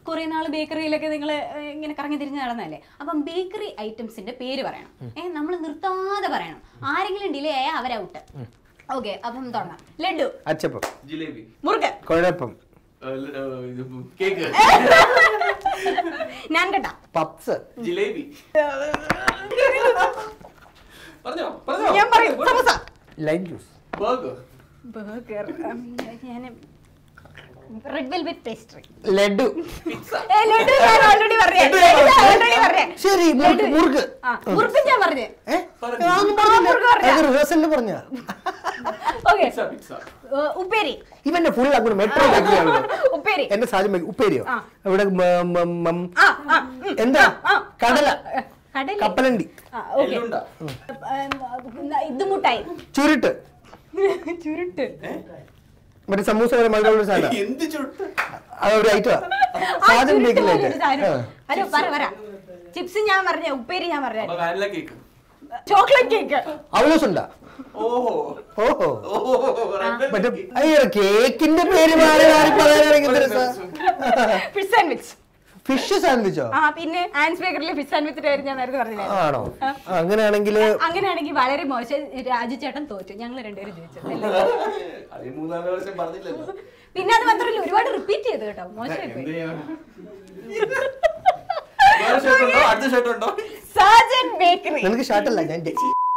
കുറെ നാൾ ബേക്കറിയിലൊക്കെ നിങ്ങൾ ഇങ്ങനെ കറങ്ങി തിരിഞ്ഞ് നടന്നല്ലേ അപ്പം ബേക്കറി ഐറ്റംസിന്റെ പേര് പറയണം ഏ നമ്മൾ നിർത്താതെ പറയണം ആരെങ്കിലും ഡിലേ ആയാൽ അവരൗട്ട് ഓക്കെ അപ്പം തുടങ്ങാം ലഡു അച്ചപ്പം ജിലേബി മുറുകൻ കുഴപ്പം കേക്ക് നാൻകട്ട പപ്സ് ജിലേബി പറഞ്ഞോ പറഞ്ഞോ ഞാൻ പറയും samosa lime juice burger burger ഞാൻ റെഡ് വെൽവെറ്റ് പേസ്ട്രി ലഡു ഏ ലഡു ഞാൻ ഓൾറെഡി പറഞ്ഞേ ഓൾറെഡി പറഞ്ഞേ ശരി മുറുക്ക് മുറുക്ക് ആ മുറുക്കും ഞാൻ പറഞ്ഞേ ഏ? പറഞ്ഞു. അതൊന്നും ആ, മുറുക്ക് പറഞ്ഞില്ല. പറഞ്ഞ. അത് റിഹേഴ്സലിൽ പറഞ്ഞ ഓക്കെ പിസ്സ പിസ്സ ഉപ്പേരി ഇവന്റെ ഫുൾ അങ്ങോട്ട് മെട്രോ ബാക്കിയാണ് ഉപ്പേരി എന്റെ സാധ്യം ഉപ്പേരിയോ ആ. ഇവിടെ മ- മ- മം- ആ ആ ഉം. എന്താ ആ, കടല കടല കപ്പലണ്ടി ആ ഓക്കെ എള്ളുണ്ട ഇത് മുട്ടായി ചുരുട്ട് ചുരുട്ട് മറ്റേ സമൂസ വരെ മകളുടെ സാധനം എന്ത് ചുട്ട് അത് ഒരു ഐറ്റമാ ആ, സാധനം ചുരുട്ട് ബേക്കിലേക്ക് പോലൊരു സാധനം. ഹലോ പറ പറ ചിപ്സ് ഞാൻ പറഞ്ഞ ഉപ്പേരി ഞാൻ പറഞ്ഞ അപ്പൊ വാനില കേക്ക് ചോക്ലേറ്റ് കേക്ക് അവലോസ് ഉണ്ടാ ഓഹോ ഓഹോ ഓഹോ മറ്റേ അയ്യോ കേക്കിന്റെ പേര് മാറി മാറി പറയാനാണെങ്കിൽ ഫിഷ് സാൻഡ്വിച്ച് ഫിഷ് സാൻഡ്വിച്ചോ ആ പിന്നെ ആൻസ് ബേക്കറിലെ ഫിഷ് സാൻഡ്വിച്ചിന്റെ കാര്യം ഞാൻ നേരത്തെ പറഞ്ഞില്ലേ ആണോ അങ്ങനെയാണെങ്കിൽ അങ്ങനെയാണെങ്കിൽ വളരെ മോശം രാജു ചേട്ടൻ തോറ്റു ഞങ്ങൾ രണ്ടുപേരും ജയിച്ചു അല്ലേ? അത് മൂന്നാല് വർഷം പറഞ്ഞില്ലല്ലോ പിന്നെ അത് മാത്രമല്ല ഒരുപാട് റിപ്പീറ്റ് ചെയ്തു കേട്ടോ മോശമായി എന്ത് പോയി ചെയ്യാനാ? വേറെ ഷർട്ട് ഉണ്ടോ അടുത്ത ഷർട്ട് ഉണ്ടോ സാജൻ ബേക്കറി നിനക്ക് ഷർട്ടല്ല ഞാൻ ജെ-